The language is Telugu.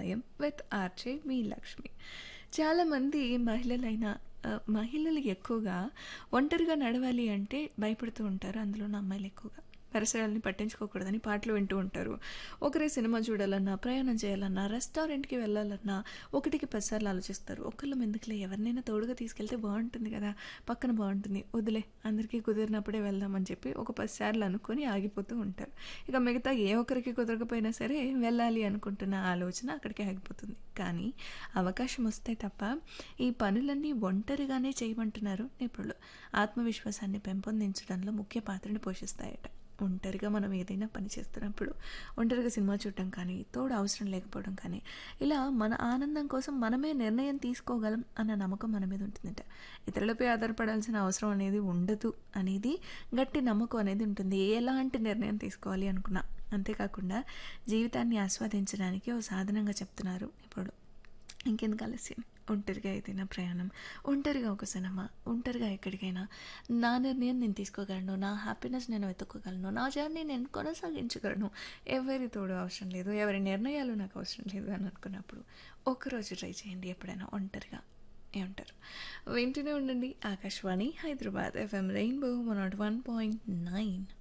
సాయం విత్ ఆర్చే మీ లక్ష్మి చాలామంది మహిళలైన ఆ, మహిళలు ఎక్కువగా ఒంటరిగా నడవాలి అంటే భయపడుతూ ఉంటారు అందులో అమ్మాయిలు ఎక్కువగా పరిసరాలని పట్టించుకోకూడదని పాటలు వింటూ ఉంటారు ఒకరే సినిమా చూడాలన్నా ప్రయాణం చేయాలన్నా రెస్టారెంట్కి వెళ్ళాలన్నా ఒకటికి పదిసార్లు ఆలోచిస్తారు ఒకళ్ళు ఎందుకులే ఎవరినైనా తోడుగా తీసుకెళ్తే బాగుంటుంది కదా పక్కన బాగుంటుంది వదిలే అందరికీ కుదిరినప్పుడే వెళ్దామని చెప్పి ఒక పదిసార్లు అనుకొని ఆగిపోతూ ఉంటారు ఇక మిగతా ఏ ఒక్కరికి కుదరకపోయినా సరే వెళ్ళాలి అనుకుంటున్న ఆలోచన అక్కడికి ఆగిపోతుంది కానీ అవకాశం వస్తే తప్ప ఈ పనులన్నీ ఒంటరిగానే చేయమంటున్నారు నిపుణులు ఆత్మవిశ్వాసాన్ని పెంపొందించడంలో ముఖ్య పాత్రని పోషిస్తాయట ఒంటరిగా మనం ఏదైనా పని చేస్తున్నప్పుడు ఒంటరిగా సినిమా చూడటం కానీ తోడు అవసరం లేకపోవడం కానీ ఇలా మన ఆనందం కోసం మనమే నిర్ణయం తీసుకోగలం అన్న నమ్మకం మన మీద ఉంటుందట ఇతరులపై ఆధారపడాల్సిన అవసరం అనేది ఉండదు అనేది గట్టి నమ్మకం అనేది ఉంటుంది ఎలాంటి నిర్ణయం తీసుకోవాలి అనుకున్నా అంతేకాకుండా జీవితాన్ని ఆస్వాదించడానికి ఓ సాధనంగా చెప్తున్నారు ఇప్పుడు ఇంకెందుకు ఆలస్యం ఒంటరిగా ఏదైనా ప్రయాణం ఒంటరిగా ఒక సినిమా ఒంటరిగా ఎక్కడికైనా నా నిర్ణయం నేను తీసుకోగలను నా హ్యాపీనెస్ నేను వెతుక్కోగలను నా జర్నీ నేను కొనసాగించగలను ఎవరి తోడు అవసరం లేదు ఎవరి నిర్ణయాలు నాకు అవసరం లేదు అని అనుకున్నప్పుడు ఒకరోజు ట్రై చేయండి ఎప్పుడైనా ఒంటరిగా ఏమంటారు వింటూనే ఉండండి Akashvani Hyderabad FM rainbow one nought one point nine